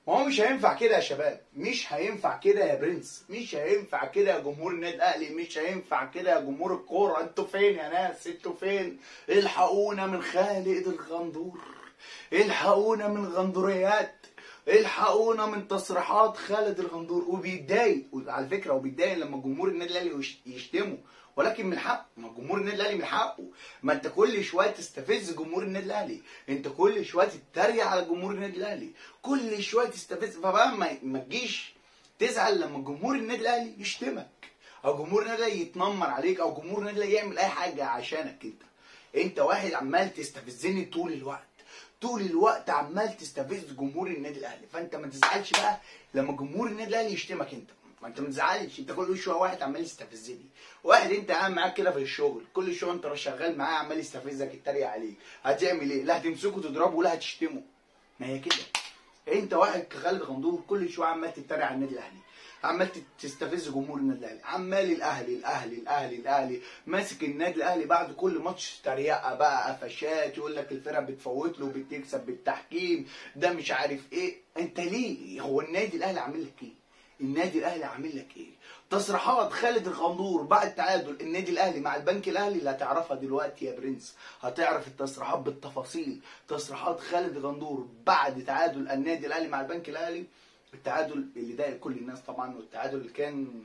ما هو مش هينفع كده يا شباب مش هينفع كده يا برنس مش هينفع كده يا جمهور النادي الاهلي مش هينفع كده يا جمهور الكوره انتوا فين يا ناس انتوا فين الحقونا من خالد الغندور الحقونا من غندوريات الحقونا من تصريحات خالد الغندور وبيتضايق على فكره وبيتضايق لما جمهور النادي الاهلي يش- يشتمه ولكن من حقه ما جمهور النادي الاهلي من حقه ما انت كل شويه تستفز جمهور النادي الاهلي انت كل شويه تتريق على جمهور النادي الاهلي كل شويه تستفز فبقى ما, ما تجيش تزعل لما جمهور النادي الاهلي يشتمك او جمهور النادي الاهلي يتنمر عليك او جمهور النادي الاهلي يعمل اي حاجه عشانك انت انت واحد عمال تستفزني طول الوقت طول الوقت عمال تستفز جمهور النادي الاهلي فانت ما تزعلش بقى لما جمهور النادي الاهلي يشتمك انت ما انت ما تزعلش انت كل شويه واحد عمال يستفزني واحد انت قاعد معاك كده في الشغل كل شويه انت شغال معاه عمال يستفزك يتريق عليك هتعمل ايه لا هتمسكه تضربه ولا هتشتمه ما هي كده انت واحد كخالد غندور كل شويه عمال تتريق على النادي الاهلي عمال تستفز جمهور النادي الاهلي عمال الاهلي الاهلي الاهلي الاهلي ماسك النادي الاهلي بعد كل ماتش تريقه بقى قفشات يقول لك الفرقه بتفوت له بتكسب بالتحكيم ده مش عارف ايه انت ليه هو النادي الاهلي عامل لك ايه النادي الاهلي عامل لك ايه تصريحات خالد الغندور بعد تعادل النادي الاهلي مع البنك الاهلي اللي هتعرفها دلوقتي يا برنس هتعرف التصريحات بالتفاصيل تصريحات خالد الغندور بعد تعادل النادي الاهلي مع البنك الاهلي التعادل اللي ضايق كل الناس طبعا والتعادل اللي كان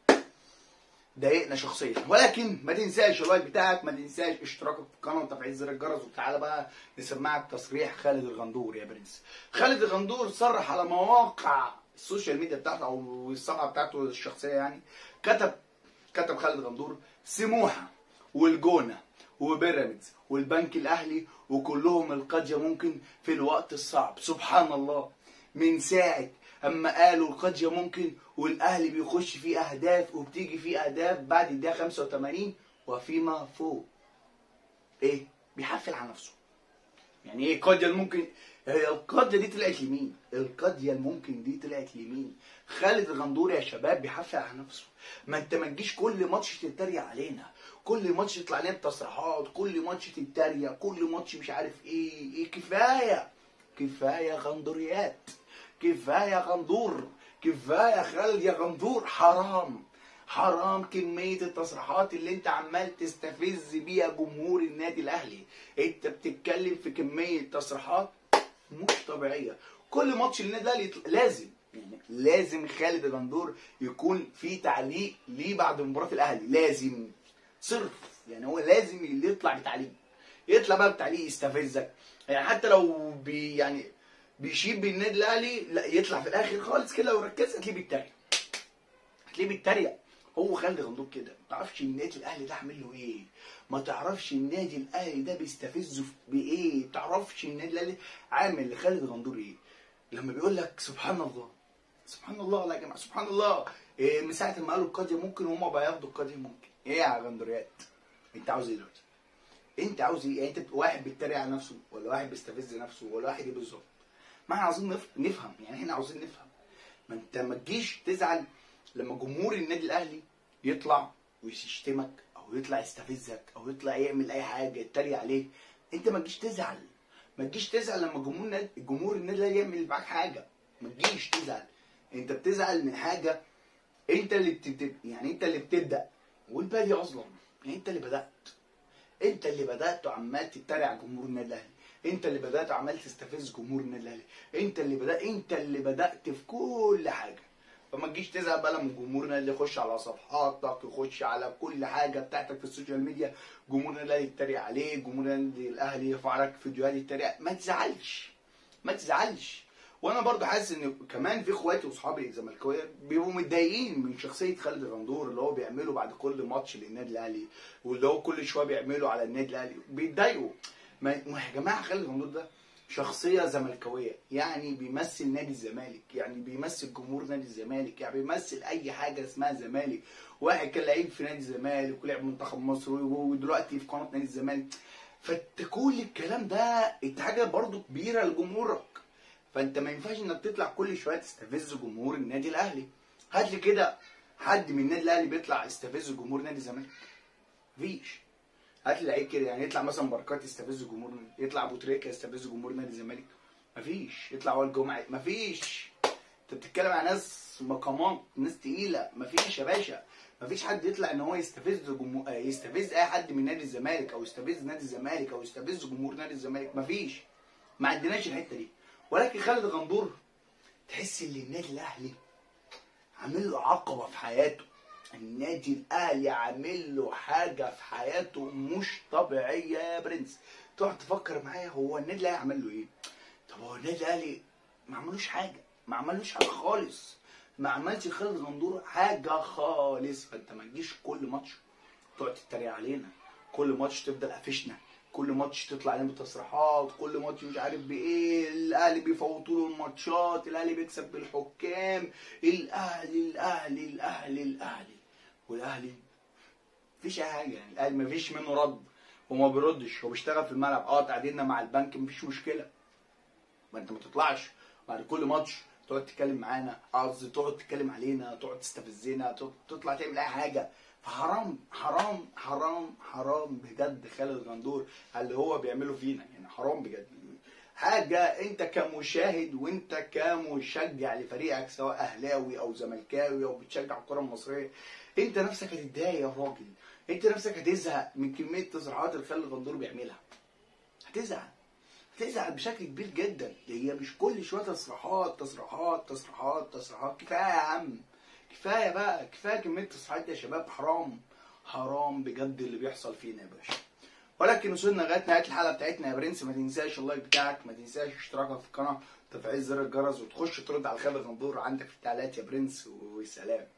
ضايقنا شخصيا ولكن ما تنساش اللايك بتاعك ما تنساش اشتراكك في القناه وتفعيل زر الجرس وتعالى بقى نسمعك تصريح خالد الغندور يا برنس خالد الغندور صرح على مواقع السوشيال ميديا بتاعته او الصفحه بتاعته الشخصيه يعني كتب كتب خالد غندور سموحه والجونه وبيراميدز والبنك الاهلي وكلهم القضيه ممكن في الوقت الصعب سبحان الله من ساعه اما قالوا القضيه ممكن والاهلي بيخش فيه اهداف وبتيجي فيه اهداف بعد الدقيقه 85 وفيما فوق ايه بيحفل على نفسه يعني ايه القضيه الممكن هي القضيه دي طلعت لمين القضيه الممكن دي طلعت لمين خالد الغندور يا شباب بيحفل على نفسه ما انت ما تجيش كل ماتش تتريق علينا كل ماتش يطلع لنا بتصريحات كل ماتش تتريق كل ماتش مش عارف ايه ايه كفايه كفايه غندوريات كفايه غندور كفايه خالد يا غندور حرام حرام كمية التصريحات اللي انت عمال تستفز بيها جمهور النادي الاهلي انت بتتكلم في كمية تصريحات مش طبيعية كل ماتش للنادي الاهلي يطلع- لازم يعني لازم خالد الغندور يكون في تعليق ليه بعد مباراة الاهلي لازم صرف يعني هو لازم اللي يطلع بتعليق يطلع بقى بتعليق يستفزك يعني حتى لو بي يعني بيشيب بالنادي الاهلي لا يطلع في الاخر خالص كده لو ركزت هتلاقيه بيتريق هتلاقيه بيتريق هو خالد غندور كده ما تعرفش النادي الاهلي ده عامل له ايه ما تعرفش النادي الاهلي ده بيستفزه بايه ما تعرفش النادي الاهلي عامل لخالد غندور ايه لما بيقول لك سبحان الله سبحان الله لا يا جماعه سبحان الله إيه من ساعه ما قالوا القضيه ممكن وهم بقى ياخدوا القضيه ممكن ايه يا غندوريات انت عاوز ايه دلوقتي انت عاوز ايه يعني انت واحد بيتريق على نفسه ولا واحد بيستفز نفسه ولا واحد ايه بالظبط ما احنا عاوزين نف- نفهم يعني احنا عاوزين نفهم ما انت ما تجيش تزعل لما جمهور النادي الاهلي يطلع ويشتمك او يطلع يستفزك او يطلع يعمل اي حاجه يتريق عليك انت ما تجيش تزعل ما تجيش تزعل لما جمهور النادي جمهور النادي الاهلي يعمل معاك حاجه ما تجيش تزعل انت بتزعل من حاجه انت اللي بتبت... يعني انت اللي بتبدا والباقي اصلا يعني انت اللي بدات انت اللي بدات وعمال تتريق على جمهور النادي الاهلي انت اللي بدات وعمال تستفز جمهور النادي الاهلي انت اللي بدات انت اللي بدات في كل حاجه فما تجيش تزعل بقى لما جمهورنا اللي يخش على صفحاتك يخش على كل حاجه بتاعتك في السوشيال ميديا جمهورنا اللي يتريق عليك جمهورنا اللي الاهلي يرفع لك فيديوهات يتريق ما تزعلش ما تزعلش وانا برضو حاسس ان كمان في اخواتي واصحابي الزملكاويه بيبقوا متضايقين من شخصيه خالد الغندور اللي هو بيعمله بعد كل ماتش للنادي الاهلي واللي هو كل شويه بيعمله على النادي الاهلي بيتضايقوا ما ما يا جماعه خالد الغندور ده شخصيه زملكاويه يعني بيمثل نادي الزمالك يعني بيمثل جمهور نادي الزمالك يعني بيمثل اي حاجه اسمها زمالك واحد كان لعيب في نادي الزمالك ولعب منتخب مصر ودلوقتي في قناه نادي الزمالك فانت كل الكلام ده انت حاجه برضو كبيره لجمهورك فانت ما ينفعش انك تطلع كل شويه تستفز جمهور النادي الاهلي هات لي كده حد من النادي الاهلي بيطلع يستفز جمهور نادي الزمالك مفيش هات لي لعيب كده يعني يطلع مثلا بركات يستفز جمهور يطلع ابو تريكه يستفز جمهور نادي الزمالك مفيش يطلع اول جمعه مفيش انت بتتكلم عن ناس مقامات ناس تقيله مفيش يا باشا مفيش حد يطلع ان هو يستفز جمهور يستفز اي حد من نادي الزمالك او يستفز نادي الزمالك او يستفز جمهور نادي الزمالك مفيش ما عندناش الحته دي ولكن خالد غندور تحس ان النادي الاهلي عامل له عقبه في حياته النادي الاهلي عامل له حاجه في حياته مش طبيعيه يا برنس تقعد تفكر معايا هو النادي الاهلي عمل له ايه طب هو النادي الاهلي ما عملوش حاجه ما عملوش حاجه خالص ما عملش خالد غندور حاجه خالص فانت ما تجيش كل ماتش تقعد تتريق علينا كل ماتش تفضل قافشنا كل ماتش تطلع علينا بتصريحات كل ماتش مش عارف بايه الاهلي بيفوتوا له الماتشات الاهلي بيكسب بالحكام الاهلي الاهلي الاهلي الاهلي والاهلي مفيش اي حاجه يعني الاهلي مفيش منه رد وما بيردش هو بيشتغل في الملعب اه تعادلنا مع البنك مفيش مشكله ما انت ما تطلعش بعد كل ماتش تقعد تتكلم معانا قصدي تقعد تتكلم علينا تقعد تستفزنا تقعد- تطلع تعمل اي حاجه فحرام حرام حرام حرام بجد خالد غندور على اللي هو بيعمله فينا يعني حرام بجد حاجه انت كمشاهد وانت كمشجع لفريقك سواء اهلاوي او زملكاوي او بتشجع الكره المصريه انت نفسك هتتضايق يا راجل انت نفسك هتزهق من كميه تصريحات اللي خالد غندور بيعملها هتزعل هتزعل بشكل كبير جدا هي مش كل شويه تصريحات تصريحات تصريحات تصريحات كفايه يا عم كفايه بقى كفايه كميه تصريحات دي يا شباب حرام حرام بجد اللي بيحصل فينا يا باشا ولكن وصلنا لغايه نهايه الحلقه بتاعتنا يا برنس ما تنساش اللايك بتاعك ما تنساش اشتراكك في القناه تفعيل زر الجرس وتخش ترد على خالد غندور عندك في التعليقات يا برنس وسلام